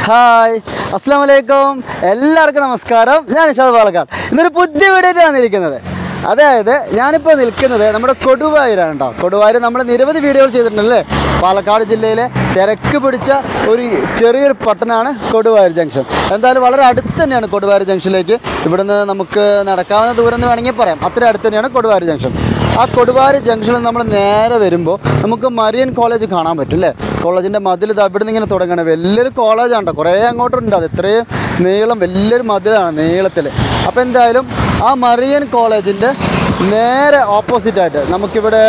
hi അസ്സാം വലൈക്കും എല്ലാവർക്കും നമസ്കാരം ഞാൻ നിഷാദ് പാലക്കാട് ഇന്നൊരു പുതിയ വീഡിയോ ആയിട്ടാണ് ഇരിക്കുന്നത് അതായത് ഞാനിപ്പോൾ നിൽക്കുന്നത് നമ്മുടെ കൊടുവായൂരാണ് കേട്ടോ കൊടുവായൂർ നമ്മൾ നിരവധി വീഡിയോകൾ ചെയ്തിട്ടുണ്ടല്ലേ പാലക്കാട് ജില്ലയിലെ തിരക്ക് പിടിച്ച ഒരു ചെറിയൊരു പട്ടണമാണ് കൊടുവായൂർ ജംഗ്ഷൻ എന്തായാലും വളരെ അടുത്ത് തന്നെയാണ് കൊടുവായൂർ ജംഗ്ഷനിലേക്ക് ഇവിടുന്ന് നമുക്ക് നടക്കാവുന്ന ദൂരം എന്ന് വേണമെങ്കിൽ പറയാം അത്ര അടുത്ത് തന്നെയാണ് കൊടുവായൂർ ജംഗ്ഷൻ ആ കൊടുവായൂർ ജംഗ്ഷനിൽ നമ്മൾ നേരെ വരുമ്പോൾ നമുക്ക് മരിയൻ കോളേജ് കാണാൻ പറ്റും അല്ലേ കോളേജിൻ്റെ മതിൽ ഇത് അവിടെ നിന്ന് ഇങ്ങനെ തുടങ്ങണം വലിയൊരു കോളേജാണ് കേട്ടോ കുറേ അങ്ങോട്ടുണ്ട് അത് ഇത്രയും നീളം വലിയൊരു മതിലാണ് നീളത്തിൽ അപ്പോൾ എന്തായാലും ആ മറിയൻ കോളേജിൻ്റെ നേരെ ഓപ്പോസിറ്റായിട്ട് നമുക്കിവിടെ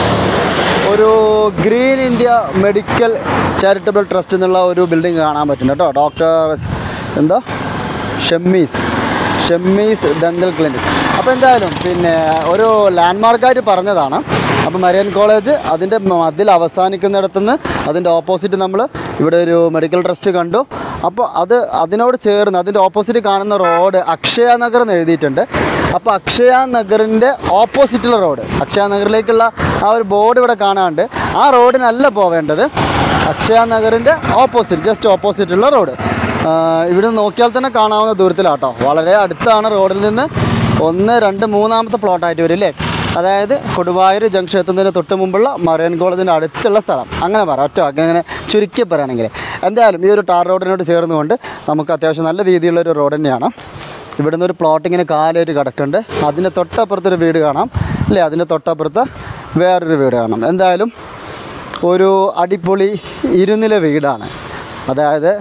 ഒരു green India medical charitable trust എന്നുള്ള ഒരു ബിൽഡിംഗ് കാണാൻ പറ്റും കേട്ടോ ഡോക്ടർ എന്താ ഷെമ്മീസ് ഷെമ്മീസ് ഡെന്തൽ ക്ലിനിക് അപ്പോൾ എന്തായാലും പിന്നെ ഒരു ലാൻഡ്മാർക്കായിട്ട് പറഞ്ഞതാണ് അപ്പോൾ മരിയൻ കോളേജ് അതിൻ്റെ മതിൽ അവസാനിക്കുന്നിടത്തുനിന്ന് അതിൻ്റെ ഓപ്പോസിറ്റ് നമ്മൾ ഇവിടെ ഒരു മെഡിക്കൽ ട്രസ്റ്റ് കണ്ടു അപ്പോൾ അത് അതിനോട് ചേർന്ന് അതിൻ്റെ ഓപ്പോസിറ്റ് കാണുന്ന റോഡ് അക്ഷയ നഗർ എന്ന് എഴുതിയിട്ടുണ്ട് അപ്പോൾ അക്ഷയ നഗറിൻ്റെ ഓപ്പോസിറ്റുള്ള റോഡ് അക്ഷയ നഗറിലേക്കുള്ള ആ ഒരു ബോർഡ് ഇവിടെ കാണാണ്ട് ആ റോഡിനല്ല പോവേണ്ടത് അക്ഷയ നഗറിൻ്റെ ഓപ്പോസിറ്റ് ജസ്റ്റ് ഓപ്പോസിറ്റുള്ള റോഡ് ഇവിടെ നിന്ന് നോക്കിയാൽ തന്നെ കാണാവുന്ന ദൂരത്തിലാട്ടോ വളരെ അടുത്താണ് റോഡിൽ നിന്ന് ഒന്ന് രണ്ട് മൂന്നാമത്തെ പ്ലോട്ടായിട്ട് വരും അല്ലേ അതായത് കൊടുവായൂർ ജംഗ്ഷൻ എത്തുന്നതിന് തൊട്ട് മുമ്പുള്ള മറിയൻ കോളേജിൻ്റെ അടുത്തുള്ള സ്ഥലം അങ്ങനെ പറയാം ഒറ്റ വാക്ക് അങ്ങനെ ചുരുക്കി പറയുകയാണെങ്കിൽ എന്തായാലും ഈ ഒരു ടാർ റോഡിനോട് ചേർന്നുകൊണ്ട് നമുക്ക് അത്യാവശ്യം നല്ല രീതിയിലുള്ള ഒരു റോഡ് തന്നെയാണ് ഇവിടുന്ന് ഒരു പ്ലോട്ട് ഇങ്ങനെ കാലായിട്ട് കിടക്കുന്നുണ്ട് അതിൻ്റെ തൊട്ടപ്പുറത്തൊരു വീട് കാണാം അല്ലേ അതിൻ്റെ തൊട്ടപ്പുറത്ത് വേറൊരു വീട് കാണാം എന്തായാലും ഒരു അടിപൊളി ഇരുനില വീടാണ് അതായത്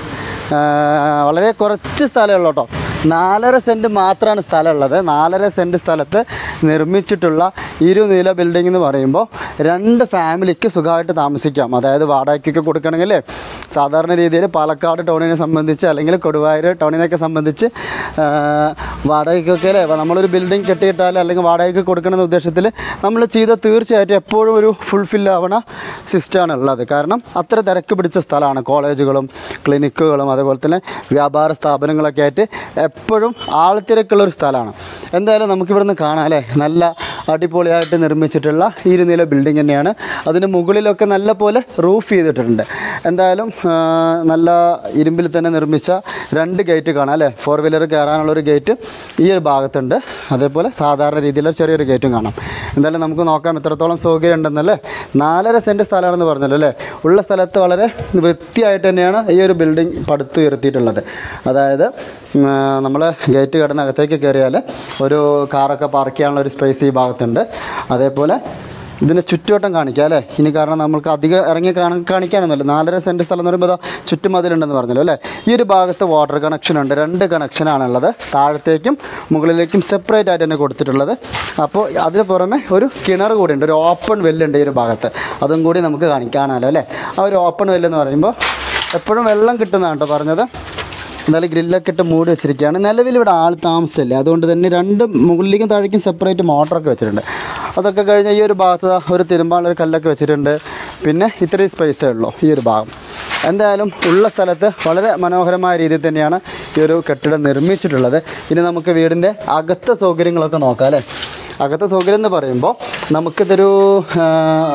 ആ, വളരെ കുറച്ച് സ്ഥലമുള്ളൂ കേട്ടോ നാലര സെൻറ്റ് മാത്രമാണ് സ്ഥലമുള്ളത് നാലര സെൻറ്റ് സ്ഥലത്ത് നിർമ്മിച്ചിട്ടുള്ള ഇരുനില ബിൽഡിംഗ് എന്ന് പറയുമ്പോൾ രണ്ട് ഫാമിലിക്ക് സുഖമായിട്ട് താമസിക്കാം അതായത് വാടകയ്ക്കൊക്കെ കൊടുക്കണമെങ്കിൽ സാധാരണ രീതിയിൽ പാലക്കാട് ടൗണിനെ സംബന്ധിച്ച് അല്ലെങ്കിൽ കൊടുവായൂർ ടൗണിനെയൊക്കെ സംബന്ധിച്ച് ആ, വാടകയ്ക്കൊക്കെ അല്ലേ നമ്മളൊരു ബിൽഡിംഗ് കെട്ടിയിട്ടാൽ അല്ലെങ്കിൽ വാടകയ്ക്ക് കൊടുക്കണമെന്ന ഉദ്ദേശത്തിൽ നമ്മൾ ചെയ്ത തീർച്ചയായിട്ടും എപ്പോഴും ഒരു ഫുൾഫിൽ ആവണ സിസ്റ്റമാണ് ഉള്ളത് കാരണം അത്ര തിരക്ക് പിടിച്ച സ്ഥലമാണ് കോളേജുകളും ക്ലിനിക്കുകളും അതേപോലെ തന്നെ വ്യാപാര സ്ഥാപനങ്ങളൊക്കെ ആയിട്ട് എപ്പോഴും ആൾത്തിരക്കുള്ള ഒരു സ്ഥലമാണ് എന്തായാലും നമുക്കിവിടുന്ന് കാണാം അല്ലേ നല്ല അടിപൊളിയായിട്ട് നിർമ്മിച്ചിട്ടുള്ള ഇരുനില ബിൽഡിംഗ് തന്നെയാണ് അതിന് മുകളിലൊക്കെ നല്ല പോലെ റൂഫ് ചെയ്തിട്ടുണ്ട് എന്തായാലും ആ, നല്ല ഇരുമ്പിൽ തന്നെ നിർമ്മിച്ച രണ്ട് ഗേറ്റ് കാണാം അല്ലേ ഫോർ വീലർ കയറാനുള്ള ഒരു ഗേറ്റ് ഈ ഒരു ഭാഗത്തുണ്ട് അതേപോലെ സാധാരണ രീതിയിലുള്ള ചെറിയൊരു ഗേറ്റും കാണാം എന്തായാലും നമുക്ക് നോക്കാം എത്രത്തോളം സൗകര്യം ഉണ്ടെന്നല്ലേ നാലര സെൻറ്റ് സ്ഥലമാണെന്ന് പറഞ്ഞല്ലോ അല്ലേ ഉള്ള സ്ഥലത്ത് വളരെ വൃത്തിയായിട്ട് തന്നെയാണ് ഈ ഒരു ബിൽഡിംഗ് പടുത്തുയർത്തിയിട്ടുള്ളത് അതായത് നമ്മൾ ഗേറ്റ് കടന്ന് അകത്തേക്ക് കയറിയാൽ ഒരു കാറൊക്കെ പാർക്ക് ചെയ്യാനുള്ള ഒരു സ്പേസ് ഈ ഭാഗത്തുണ്ട് അതേപോലെ ഇതിൻ്റെ ചുറ്റുവട്ടം കാണിക്കാം അല്ലേ ഇനി കാരണം നമുക്ക് അധികം ഇറങ്ങി കാണാൻ കാണിക്കാനൊന്നുമില്ല നാലര സെൻറ്റ് സ്ഥലം എന്ന് പറയുമ്പോൾ ഇതാ ചുറ്റുമതിലുണ്ടെന്ന് പറഞ്ഞല്ലോ അല്ലേ ഈ ഒരു ഭാഗത്ത് വാട്ടർ കണക്ഷൻ ഉണ്ട് രണ്ട് കണക്ഷനാണുള്ളത് താഴത്തേക്കും മുകളിലേക്കും സെപ്പറേറ്റ് ആയിട്ട് തന്നെ കൊടുത്തിട്ടുള്ളത് അപ്പോൾ അതിന് പുറമെ ഒരു കിണർ കൂടി ഉണ്ട് ഒരു ഓപ്പൺ വെല്ലുണ്ട് ഈ ഒരു ഭാഗത്ത് അതും കൂടി നമുക്ക് കാണിക്കാനാലോ അല്ലേ ആ ഒരു ഓപ്പൺ വെല്ലെന്ന് പറയുമ്പോൾ എപ്പോഴും വെള്ളം കിട്ടുന്നതാണ് കേട്ടോ പറഞ്ഞത് എന്നാലും ഗ്രില്ലൊക്കെ ഇട്ട് മൂടി വെച്ചിരിക്കുകയാണ് നിലവിൽ ഇവിടെ ആൾ താമസമില്ല അതുകൊണ്ട് തന്നെ രണ്ട് മുകളിലേക്കും താഴേക്കും സെപ്പറേറ്റ് മോട്ടറൊക്കെ വെച്ചിട്ടുണ്ട് അതൊക്കെ കഴിഞ്ഞ് ഈ ഒരു ഭാഗത്ത് ദാ ഒരു തിരുമ്പാനുള്ള ഒരു കല്ലൊക്കെ വെച്ചിട്ടുണ്ട് പിന്നെ ഇത്രയും സ്പേസേ ഉള്ളൂ ഈ ഒരു ഭാഗം എന്തായാലും ഉള്ള സ്ഥലത്ത് വളരെ മനോഹരമായ രീതിയിൽ തന്നെയാണ് ഈ ഒരു കെട്ടിടം നിർമ്മിച്ചിട്ടുള്ളത് ഇനി നമുക്ക് വീടിൻ്റെ അകത്തെ സൗകര്യങ്ങളൊക്കെ നോക്കാം അല്ലേ അകത്തെ സൗകര്യം എന്ന് പറയുമ്പോൾ നമുക്കിതൊരു ആ,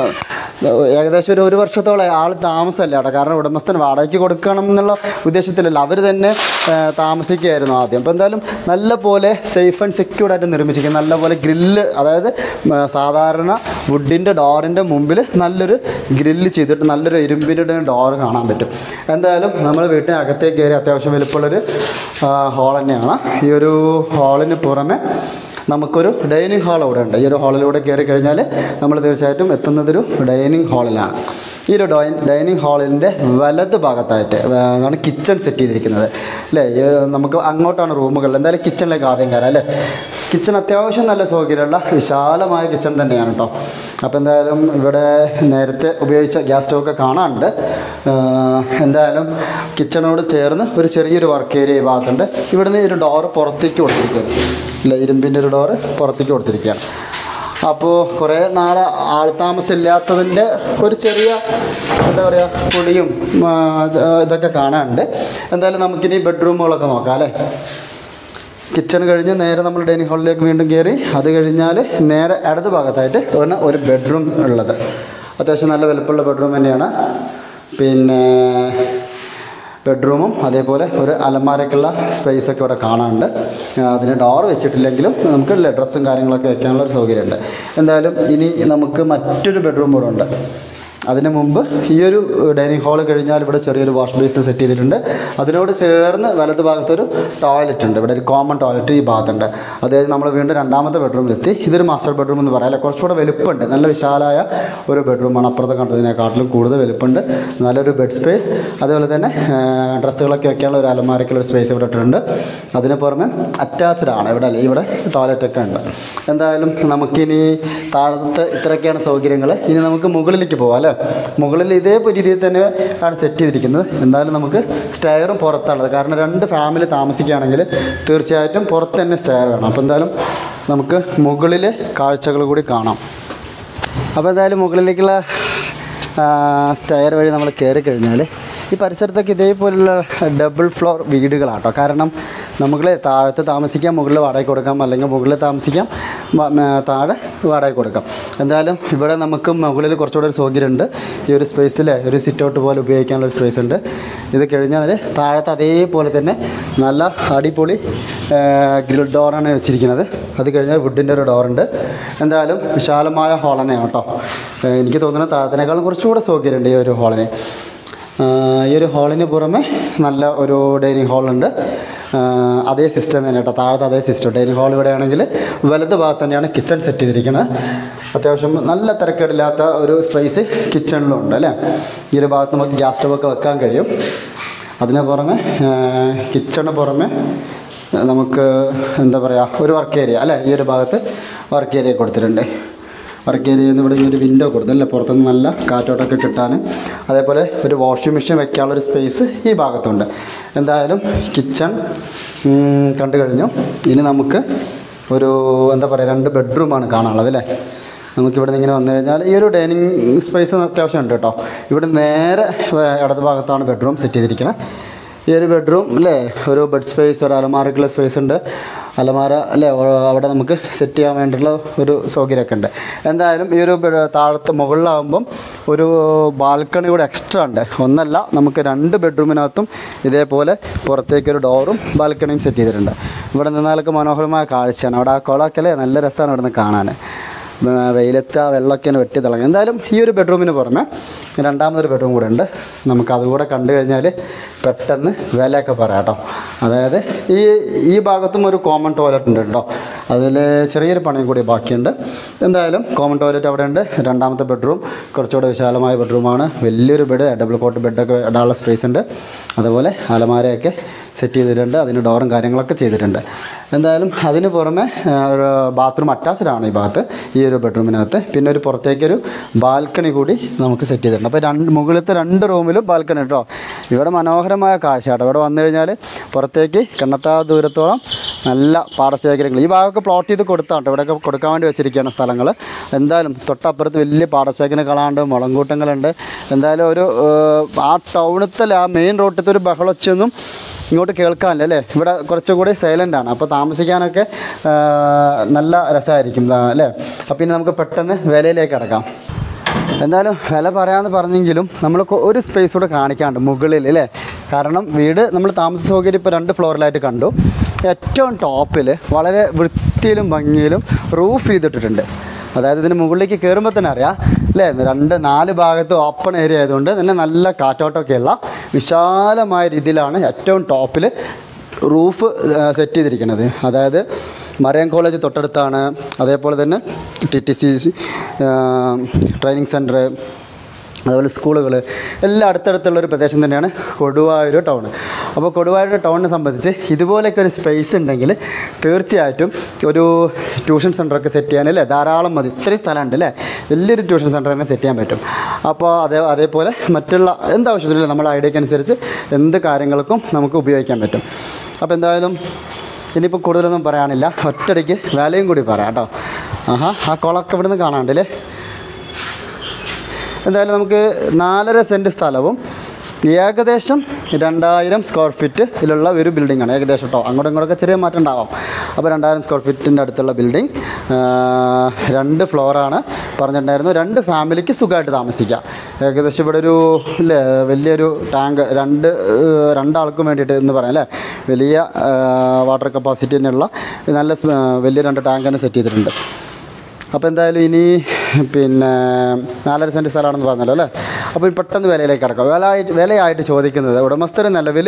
ഏകദേശം ഒരു ഒരു വർഷത്തോളം ആൾ താമസമല്ല അവിടെ കാരണം ഉടമസ്ഥൻ വാടകയ്ക്ക് കൊടുക്കണം എന്നുള്ള ഉദ്ദേശത്തിലല്ല അവർ തന്നെ ആ, താമസിക്കുകയായിരുന്നു ആദ്യം അപ്പോൾ എന്തായാലും നല്ല പോലെ സേഫ് ആൻഡ് സെക്യൂർഡ് ആയിട്ട് നിർമ്മിച്ചിരിക്കുന്നത് നല്ല പോലെ ഗ്രില്ല് അതായത് ആ, സാധാരണ വുഡിൻ്റെ ഡോറിൻ്റെ മുമ്പിൽ നല്ലൊരു ഗ്രില്ല് ചെയ്തിട്ട് നല്ലൊരു ഇരുമ്പിൻ്റെ ഡോർ കാണാൻ പറ്റും എന്തായാലും നമ്മൾ വീട്ടിന് അകത്തേക്ക് കയറി അത്യാവശ്യം വലുപ്പമുള്ളൊരു ഹോൾ തന്നെയാണ് ഈ ഒരു ഹാളിന് പുറമെ നമുക്കൊരു ഡൈനിങ് ഹാൾ അവിടെ ഉണ്ട് ഈ ഒരു ഹാളിലൂടെ കയറി കഴിഞ്ഞാൽ നമ്മൾ തീർച്ചയായിട്ടും എത്തുന്നതൊരു ഡൈനിങ് ഹാളിലാണ് ഈ ഒരു ഡൈ ഡൈനിങ് ഹാളിൻ്റെ വലത് ഭാഗത്തായിട്ട് ആണ് കിച്ചൺ സെറ്റ് ചെയ്തിരിക്കുന്നത് അല്ലേ ഈ നമുക്ക് അങ്ങോട്ടാണ് റൂമുകൾ എന്തായാലും കിച്ചണിലേക്ക് ആദ്യം കയറാം അല്ലേ കിച്ചൺ അത്യാവശ്യം നല്ല സൗകര്യമുള്ള വിശാലമായ കിച്ചൺ തന്നെയാണ് കേട്ടോ അപ്പോൾ എന്തായാലും ഇവിടെ നേരത്തെ ഉപയോഗിച്ച ഗ്യാസ് സ്റ്റൗവൊക്കെ കാണാനുണ്ട് ആഹ് എന്തായാലും കിച്ചണോട് ചേർന്ന് ഒരു ചെറിയൊരു വർക്ക് ഏരിയ ഈ ഭാഗത്തുണ്ട് ഇവിടുന്ന് ഈ ഒരു ഡോറ് പുറത്തേക്ക് കൊടുത്തിരിക്കുകയാണ് ഇല്ല ഇരുമ്പിൻ്റെ ഒരു ഡോറ് പുറത്തേക്ക് കൊടുത്തിരിക്കുകയാണ് അപ്പോൾ കുറേ നാൾ ആൾതാമസം ഇല്ലാത്തതിൻ്റെ ഒരു ചെറിയ എന്താ പറയുക പൊടിയും ആ, ഇതൊക്കെ കാണാനുണ്ട് എന്തായാലും നമുക്കിനി ബെഡ്റൂമുകളൊക്കെ നോക്കാം അല്ലേ കിച്ചൺ കഴിഞ്ഞ് നേരെ നമ്മൾ ഡൈനിങ് ഹാളിലേക്ക് വീണ്ടും കയറി അത് കഴിഞ്ഞാൽ നേരെ ഇടത് ഭാഗത്തായിട്ട് ഒരു ഒരു ബെഡ്റൂം ഉള്ളത് അത്യാവശ്യം നല്ല വലുപ്പമുള്ള ബെഡ്റൂം തന്നെയാണ് പിന്നെ ബെഡ്റൂമും അതേപോലെ ഒരു അലമാരക്കുള്ള സ്പേസ് ഒക്കെ ഇവിടെ കാണാനുണ്ട് ആ, അതിന് ഡോർ വെച്ചിട്ടില്ലെങ്കിലും നമുക്ക് ഡ്രസ്സും കാര്യങ്ങളൊക്കെ വെക്കാനുള്ള ഒരു സൗകര്യമുണ്ട് എന്തായാലും ഇനി നമുക്ക് മറ്റൊരു ബെഡ്റൂം കൂടെ ഉണ്ട് അതിന് മുമ്പ് ഈ ഒരു ഡൈനിങ് ഹാൾ കഴിഞ്ഞാൽ ഇവിടെ ചെറിയൊരു വാഷ് ബേസിൻ സെറ്റ് ചെയ്തിട്ടുണ്ട് അതിനോട് ചേർന്ന് വലത് ഭാഗത്തൊരു ടോയ്ലറ്റ് ഉണ്ട് ഇവിടെ ഒരു കോമൺ ടോയ്ലറ്റ് ഈ ഭാഗത്തുണ്ട് അതായത് നമ്മൾ വീണ്ടും രണ്ടാമത്തെ ബെഡ്റൂമിലെത്തി ഇതൊരു മാസ്റ്റർ ബെഡ്റൂം എന്ന് പറയാം അല്ലെ കുറച്ചുകൂടെ വലുപ്പമുണ്ട് നല്ല വിശാലമായ ഒരു ബെഡ്റൂമാണ് അപ്പുറത്തെ കണ്ടതിനെക്കാട്ടിലും കൂടുതൽ വലുപ്പമുണ്ട് നല്ലൊരു ബെഡ് സ്പേസ് അതുപോലെ തന്നെ ഡ്രസ്സുകളൊക്കെ വെക്കാനുള്ള ഒരു അലമാരക്കുള്ള ഒരു സ്പേസ് ഇവിടെ ഇട്ടിട്ടുണ്ട് അതിന് പുറമെ അറ്റാച്ച്ഡ് ആണ് ഇവിടെ അല്ലേ ഇവിടെ ടോയ്ലറ്റ് ഒക്കെ ഉണ്ട് എന്തായാലും നമുക്കിനി താഴത്ത് ഇത്രയൊക്കെയാണ് സൗകര്യങ്ങൾ ഇനി നമുക്ക് മുകളിലേക്ക് പോകാം അല്ലേ മുകളിൽ ഇതേ രീതിയിൽ തന്നെ ആണ് സെറ്റ് ചെയ്തിരിക്കുന്നത് എന്തായാലും നമുക്ക് സ്റ്റെയറും പുറത്താണുള്ളത് കാരണം രണ്ട് ഫാമിലി താമസിക്കുകയാണെങ്കിൽ തീർച്ചയായിട്ടും പുറത്ത് തന്നെ സ്റ്റെയർ വേണം അപ്പോൾ എന്തായാലും നമുക്ക് മുകളിലെ കാഴ്ചകൾ കൂടി കാണാം അപ്പോൾ എന്തായാലും മുകളിലേക്കുള്ള സ്റ്റെയർ വഴി നമ്മൾ കയറി കഴിഞ്ഞാൽ ഈ പരിസരത്തൊക്കെ ഇതേപോലുള്ള ഡബിൾ ഫ്ലോർ വീടുകളാട്ടോ കാരണം നമുക്ക് താഴത്ത് താമസിക്കാം മുകളിൽ വാടക കൊടുക്കാം അല്ലെങ്കിൽ മുകളിൽ താമസിക്കാം മ- മ- താഴെ വാടക കൊടുക്കാം എന്തായാലും ഇവിടെ നമുക്ക് മുകളിൽ കുറച്ചുകൂടെ ഒരു സൗകര്യമുണ്ട് ഈ ഒരു സ്പേസിൽ ഒരു സിറ്റ് ഔട്ട് പോലെ ഉപയോഗിക്കാനുള്ള ഒരു സ്പേസ് ഉണ്ട് ഇത് കഴിഞ്ഞാൽ താഴത്ത് അതേപോലെ തന്നെ നല്ല അടിപൊളി ഗ്രിൽ ഡോറാണ് വെച്ചിരിക്കുന്നത് അത് കഴിഞ്ഞാൽ വുഡിൻ്റെ ഒരു ഡോറുണ്ട് എന്തായാലും വിശാലമായ ഹോൾ തന്നെയാണ് കേട്ടോ ഏഹ് എനിക്ക് തോന്നുന്നത് താഴത്തിനേക്കാളും കുറച്ചുകൂടെ സൗകര്യമുണ്ട് ഈ ഒരു ഹോളിന് ആഹ് ഈ ഒരു ഹാളിന് പുറമെ നല്ല ഒരു ഡൈനിങ് ഹാളുണ്ട് ആഹ് അതേ സിസ്റ്റം തന്നെ കേട്ടോ താഴത്തെ അതേ സിസ്റ്റം ഡൈനിങ് ഹാൾ ഇവിടെ ആണെങ്കിൽ വലത് ഭാഗത്ത് തന്നെയാണ് കിച്ചൺ സെറ്റ് ചെയ്തിരിക്കുന്നത് അത്യാവശ്യം നല്ല തിരക്കേടില്ലാത്ത ഒരു സ്പേസ് കിച്ചണിലും ഉണ്ട് അല്ലേ ഈ ഒരു ഭാഗത്ത് നമുക്ക് ഗ്യാസ് സ്റ്റവൊക്കെ വെക്കാൻ കഴിയും അതിന് പുറമെ കിച്ചണിന് പുറമെ നമുക്ക് എന്താ പറയുക ഒരു വർക്ക് ഏരിയ അല്ലേ ഈ ഒരു ഭാഗത്ത് വർക്ക് ഏരിയ കൊടുത്തിട്ടുണ്ട് വർക്ക് ഏരിയയിൽ നിന്ന് ഇവിടെ ഈ ഒരു വിൻഡോ കൊടുത്തല്ലേ പുറത്തുനിന്ന് നല്ല കാറ്റോട്ടൊക്കെ കിട്ടാൻ അതേപോലെ ഒരു വാഷിംഗ് മെഷീൻ വെക്കാനുള്ള ഒരു സ്പേസ് ഈ ഭാഗത്തുണ്ട് എന്തായാലും കിച്ചൺ കണ്ടു കഴിഞ്ഞു ഇനി നമുക്ക് ഒരു എന്താ പറയുക രണ്ട് ബെഡ്റൂമാണ് കാണാനുള്ളത് അല്ലേ നമുക്കിവിടെ നിന്ന് ഇങ്ങനെ വന്നു കഴിഞ്ഞാൽ ഈ ഒരു ഡൈനിങ് സ്പേസ് അത്യാവശ്യം ഉണ്ട് കേട്ടോ ഇവിടെ നേരെ വേ- ഇടത് ഭാഗത്താണ് ബെഡ്റൂം സെറ്റ് ചെയ്തിരിക്കുന്നത് ഈ ഒരു ബെഡ്റൂം അല്ലേ ഒരു ബെഡ് സ്പേസ് ഒരു അലമാരക്കുള്ള സ്പേസ് ഉണ്ട് അലമാര അല്ലേ ഓ- അവിടെ നമുക്ക് സെറ്റ് ചെയ്യാൻ വേണ്ടിയിട്ടുള്ള ഒരു സൗകര്യമൊക്കെ ഉണ്ട് എന്തായാലും ഈ ഒരു ബെ- താഴത്തെ മുകളിലാകുമ്പം ഒരു ബാൽക്കണി കൂടെ എക്സ്ട്രാ ഉണ്ട് ഒന്നല്ല നമുക്ക് രണ്ട് ബെഡ്റൂമിനകത്തും ഇതേപോലെ പുറത്തേക്കൊരു ഡോറും ബാൽക്കണിയും സെറ്റ് ചെയ്തിട്ടുണ്ട് ഇവിടെ നിന്നാലൊക്കെ മനോഹരമായ കാഴ്ചയാണ് അവിടെ ആ കുളമൊക്കെ അല്ലേ നല്ല രസമാണ് ഇവിടെ നിന്ന് കാണാൻ വ- വെയിലത്ത് ആ വെള്ളമൊക്കെ വെട്ടി തിളങ്ങി എന്തായാലും ഈ ഒരു ബെഡ്റൂമിന് പുറമെ രണ്ടാമതൊരു ബെഡ്റൂം കൂടെ ഉണ്ട് നമുക്ക് അതുകൂടെ കണ്ടു കഴിഞ്ഞാൽ പെട്ടെന്ന് വിലയൊക്കെ പറയാം കേട്ടോ അതായത് ഈ ഈ ഭാഗത്തും ഒരു കോമൺ ടോയ്ലറ്റ് ഉണ്ട് കേട്ടോ അതിൽ ചെറിയൊരു പണിയും കൂടി ബാക്കിയുണ്ട് എന്തായാലും കോമൺ ടോയ്ലറ്റ് അവിടെ ഉണ്ട് രണ്ടാമത്തെ ബെഡ്റൂം കുറച്ചുകൂടെ വിശാലമായ ബെഡ്റൂമാണ് വലിയൊരു ബെഡ് ഡബിൾ കോട്ട് ബെഡൊക്കെ ഇടാനുള്ള സ്പേസ് ഉണ്ട് അതുപോലെ അലമാരയൊക്കെ സെറ്റ് ചെയ്തിട്ടുണ്ട് അതിന് ഡോറും കാര്യങ്ങളൊക്കെ ചെയ്തിട്ടുണ്ട് എന്തായാലും അതിന് പുറമെ ആ, ഒരു ബാത്റൂം അറ്റാച്ച്ഡ് ആണ് ഈ ഭാഗത്ത് ഈ ഒരു ബെഡ്റൂമിനകത്ത് പിന്നെ ഒരു പുറത്തേക്കൊരു ബാൽക്കണി കൂടി നമുക്ക് സെറ്റ് ചെയ്തിട്ടുണ്ട് അപ്പോൾ രണ്ട് മുകളിലത്തെ രണ്ട് റൂമിലും ബാൽക്കണി കേട്ടോ ഇവിടെ മനോഹരമായ കാഴ്ച കേട്ടോ ഇവിടെ വന്നു കഴിഞ്ഞാൽ പുറത്തേക്ക് കണ്ണത്താ ദൂരത്തോളം നല്ല പാടശേഖരങ്ങൾ ഈ ഭാഗമൊക്കെ പ്ലോട്ട് ചെയ്ത് കൊടുത്താണ് കേട്ടോ ഇവിടെയൊക്കെ കൊടുക്കാൻ വേണ്ടി വെച്ചിരിക്കുകയാണ് സ്ഥലങ്ങൾ എന്തായാലും തൊട്ടപ്പുറത്ത് വലിയ പാടശേഖരം കളാണ്ട് മുളങ്കൂട്ടങ്ങളുണ്ട് എന്തായാലും ഒരു ഏഹ്, ആ ടൗണത്തെ ആ മെയിൻ റോട്ടിലത്തെ ഒരു ബഹളൊച്ചൊന്നും ഇങ്ങോട്ട് കേൾക്കാനില്ല അല്ലേ ഇവിടെ കുറച്ചുകൂടി സൈലൻ്റ് ആണ് അപ്പോൾ താമസിക്കാനൊക്കെ ആ, നല്ല രസമായിരിക്കും ആ, അല്ലേ അപ്പോൾ ഇനി നമുക്ക് പെട്ടെന്ന് വിലയിലേക്ക് അടക്കാം എന്തായാലും വില പറയാമെന്ന് പറഞ്ഞെങ്കിലും നമ്മൾ കൊ- ഒരു സ്പേസ് കൂടെ കാണിക്കാണ്ട് മുകളിൽ അല്ലേ കാരണം വീട് നമ്മൾ താമസ സൗകര്യം ഇപ്പോൾ രണ്ട് ഫ്ലോറിലായിട്ട് കണ്ടു ഏറ്റവും ടോപ്പിൽ വളരെ വൃത്തിയിലും ഭംഗിയിലും റൂഫ് ചെയ്തിട്ടിട്ടുണ്ട് അതായത് ഇതിന് മുകളിലേക്ക് കയറുമ്പോൾ തന്നെ അറിയാം അല്ലേ രണ്ട് നാല് ഭാഗത്ത് ഓപ്പൺ ഏരിയ ആയതുകൊണ്ട് തന്നെ നല്ല കാറ്റോട്ടമൊക്കെയുള്ള വിശാലമായ രീതിയിലാണ് ഏറ്റവും ടോപ്പിൽ റൂഫ് സെറ്റ് ചെയ്തിരിക്കുന്നത് അതായത് മറിയം കോളേജ് തൊട്ടടുത്താണ് അതേപോലെ തന്നെ T T C training centre അതുപോലെ സ്കൂളുകൾ എല്ലാം അടുത്തടുത്തുള്ള ഒരു പ്രദേശം തന്നെയാണ് കൊടുവായൂർ ടൗൺ അപ്പോൾ കൊടുവായൂർ ടൗണിനെ സംബന്ധിച്ച് ഇതുപോലെയൊക്കെ ഒരു സ്പേസ് ഉണ്ടെങ്കിൽ തീർച്ചയായിട്ടും ഒരു ട്യൂഷൻ സെൻ്ററൊക്കെ സെറ്റ് ചെയ്യാൻ അല്ലേ ധാരാളം മതി ഇത്രയും സ്ഥലമുണ്ട് അല്ലേ വലിയൊരു ട്യൂഷൻ സെൻ്റർ തന്നെ സെറ്റ് ചെയ്യാൻ പറ്റും അപ്പോൾ അതേ അതേപോലെ മറ്റുള്ള എന്താവശ്യത്തിലും നമ്മുടെ ഐഡിയക്ക് അനുസരിച്ച് എന്ത് കാര്യങ്ങൾക്കും നമുക്ക് ഉപയോഗിക്കാൻ പറ്റും അപ്പോൾ എന്തായാലും ഇനിയിപ്പോൾ കൂടുതലൊന്നും പറയാനില്ല ഒറ്റയടിക്ക് വിലയും കൂടി പറയാം കേട്ടോ ആഹാ ആ കുളമൊക്കെ ഇവിടുന്ന് കാണാണ്ടല്ലേ എന്തായാലും നമുക്ക് നാലര സെൻറ്റ് സ്ഥലവും ഏകദേശം രണ്ടായിരം സ്ക്വയർ ഫീറ്റ് ഇതിലുള്ള ഒരു ബിൽഡിംഗ് ആണ് ഏകദേശം കേട്ടോ അങ്ങോട്ടും ഇങ്ങോട്ടൊക്കെ ചെറിയ മാറ്റം ഉണ്ടാവാം അപ്പോൾ രണ്ടായിരം സ്ക്വയർ ഫീറ്റിൻ്റെ അടുത്തുള്ള ബിൽഡിംഗ് രണ്ട് ഫ്ലോറാണ് പറഞ്ഞിട്ടുണ്ടായിരുന്നു രണ്ട് ഫാമിലിക്ക് സുഖമായിട്ട് താമസിക്കാം ഏകദേശം ഇവിടെ ഒരു ഇല്ലേ വലിയൊരു ടാങ്ക് രണ്ട് ഏഹ്, രണ്ടാൾക്കും വേണ്ടിയിട്ട് എന്ന് പറയാം അല്ലേ വലിയ വാട്ടർ കപ്പാസിറ്റി തന്നെയുള്ള നല്ല സ്- വലിയ രണ്ട് ടാങ്ക് തന്നെ സെറ്റ് ചെയ്തിട്ടുണ്ട് അപ്പോൾ എന്തായാലും ഇനി പിന്നെ നാലര സെൻറ്റ് സ്ഥലമാണെന്ന് പറഞ്ഞല്ലോ അല്ലേ അപ്പോൾ ഇനി പെട്ടെന്ന് വിലയിലേക്ക് കിടക്കാം വിലയായിട്ട് വിലയായിട്ട് ചോദിക്കുന്നത് ഉടമസ്ഥർ നിലവിൽ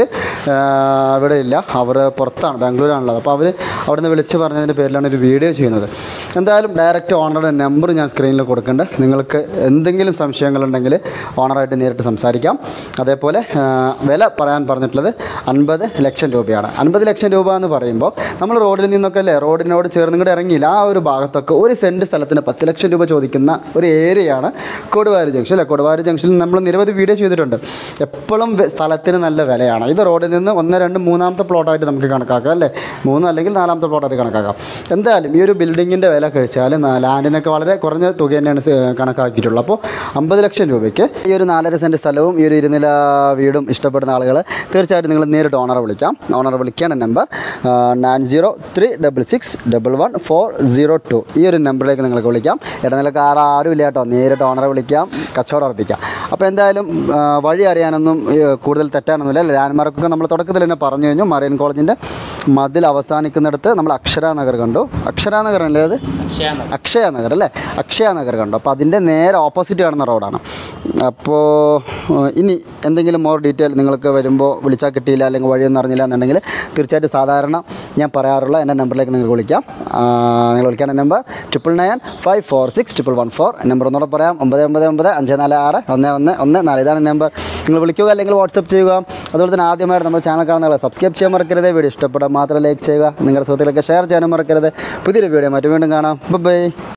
ഇവിടെ ഇല്ല അവർ പുറത്താണ് ബാംഗ്ലൂരാണുള്ളത് അപ്പോൾ അവർ അവിടെ നിന്ന് വിളിച്ച് പറഞ്ഞതിൻ്റെ പേരിലാണ് ഒരു വീഡിയോ ചെയ്യുന്നത് എന്തായാലും ഡയറക്റ്റ് ഓണറുടെ നമ്പർ ഞാൻ സ്ക്രീനിൽ കൊടുക്കുന്നുണ്ട് നിങ്ങൾക്ക് എന്തെങ്കിലും സംശയങ്ങളുണ്ടെങ്കിൽ ഓണറായിട്ട് നേരിട്ട് സംസാരിക്കാം അതേപോലെ ആ, വില പറയാൻ പറഞ്ഞിട്ടുള്ളത് അൻപത് ലക്ഷം രൂപയാണ് അൻപത് ലക്ഷം രൂപ എന്ന് പറയുമ്പോൾ നമ്മൾ റോഡിൽ നിന്നൊക്കെ അല്ലേ റോഡിനോട് ചേർന്ന് ഇങ്ങോട്ട് ഇറങ്ങിയില്ല ആ ഒരു ഭാഗത്തൊക്കെ ഒരു സെൻറ്റ് സ്ഥലത്തിന് പത്ത് ലക്ഷം രൂപ ചോദിക്കുന്ന ഒരു ഏരിയയാണ് കൊടുവായൂർ ജംഗ്ഷൻ അല്ലേ കൊടുവായൂർ ജംഗ്ഷനിൽ നമ്മൾ നിരവധി വീഡിയോ ചെയ്തിട്ടുണ്ട് എപ്പോഴും വെ- സ്ഥലത്തിന് നല്ല വിലയാണ് ഇത് റോഡിൽ നിന്ന് ഒന്ന് രണ്ട് മൂന്നാമത്തെ പ്ലോട്ടായിട്ട് നമുക്ക് കണക്കാക്കാം അല്ലേ മൂന്ന് അല്ലെങ്കിൽ നാലാമത്തെ പ്ലോട്ടായിട്ട് കണക്കാക്കാം എന്തായാലും ഈ ഒരു ബിൽഡിങ്ങിൻ്റെ വില കഴിച്ചാൽ ലാൻഡിനൊക്കെ വളരെ കുറഞ്ഞ തുക തന്നെയാണ് സ- കണക്കാക്കിയിട്ടുള്ളത് അപ്പോൾ അമ്പത് ലക്ഷം രൂപയ്ക്ക് ഈ ഒരു നാലര സെൻറ്റ് സ്ഥലവും ഈ ഒരു ഇരുനില വീടും ഇഷ്ടപ്പെടുന്ന ആളുകൾ തീർച്ചയായിട്ടും നിങ്ങൾ നേരിട്ട് ഓണറെ വിളിക്കാം ഓണറെ വിളിക്കേണ്ട number nine zero three double six double one four zero two ഈ ഒരു നമ്പറിലേക്ക് നിങ്ങൾക്ക് വിളിക്കാം ഇടനിലക്കാർ ആരും ഇല്ല കേട്ടോ നേരിട്ട് ഓണറെ വിളിക്കാം കച്ചവടം ഉറപ്പിക്കാം അപ്പോൾ എന്തായാലും ആ, വഴി അറിയാനൊന്നും ഈ, കൂടുതൽ തെറ്റാനൊന്നുമില്ല ലാൻഡ് മാർക്കൊക്കെ നമ്മൾ തുടക്കത്തിൽ തന്നെ പറഞ്ഞു കഴിഞ്ഞു മറിയൻ കോളേജിൻ്റെ മതിൽ അവസാനിക്കുന്നിടത്ത് നമ്മൾ അക്ഷര നഗർ കണ്ടു അക്ഷര നഗർ അല്ലേ അത് അക്ഷയ നഗർ അല്ലേ അക്ഷയ നഗർ കണ്ടു അപ്പോൾ അതിൻ്റെ നേരെ ഓപ്പോസിറ്റ് കാണുന്ന റോഡാണ് അപ്പോൾ ഏഹ്, ഇനി എന്തെങ്കിലും മോർ ഡീറ്റെയിൽ നിങ്ങൾക്ക് വരുമ്പോൾ വിളിച്ചാൽ കിട്ടിയില്ല അല്ലെങ്കിൽ വഴിയൊന്നും അറിഞ്ഞില്ല എന്നുണ്ടെങ്കിൽ തീർച്ചയായിട്ടും സാധാരണ ഞാൻ പറയാറുള്ള എൻ്റെ നമ്പറിലേക്ക് നിങ്ങൾക്ക് വിളിക്കാം ആ, നിങ്ങൾ വിളിക്കേണ്ട number triple nine five four six triple one four number ഒന്നുകൂടെ പറയാം ഒമ്പത് ഒമ്പത് ഒമ്പത് അഞ്ച് നാല് ആറ് ഒന്ന് ഒന്ന് ഒന്ന് നാല് ഇതാണ് നമ്പർ നിങ്ങൾ വിളിക്കുക അല്ലെങ്കിൽ വാട്സപ്പ് ചെയ്യുക അതുപോലെ തന്നെ ആദ്യമായിട്ട് നമ്മുടെ ചാനൽ കാണുന്ന സബ്സ്ക്രൈബ് ചെയ്യാൻ മറക്കരുത് വീഡിയോ ഇഷ്ടപ്പെടാൻ മാത്രം ലൈക്ക് ചെയ്യുക നിങ്ങളുടെ സുഹൃത്തുക്കളൊക്കെ ഷെയർ ചെയ്യാനും മറക്കരുത് പുതിയൊരു വീഡിയോ മറ്റു വീണ്ടും കാണാം ബൈ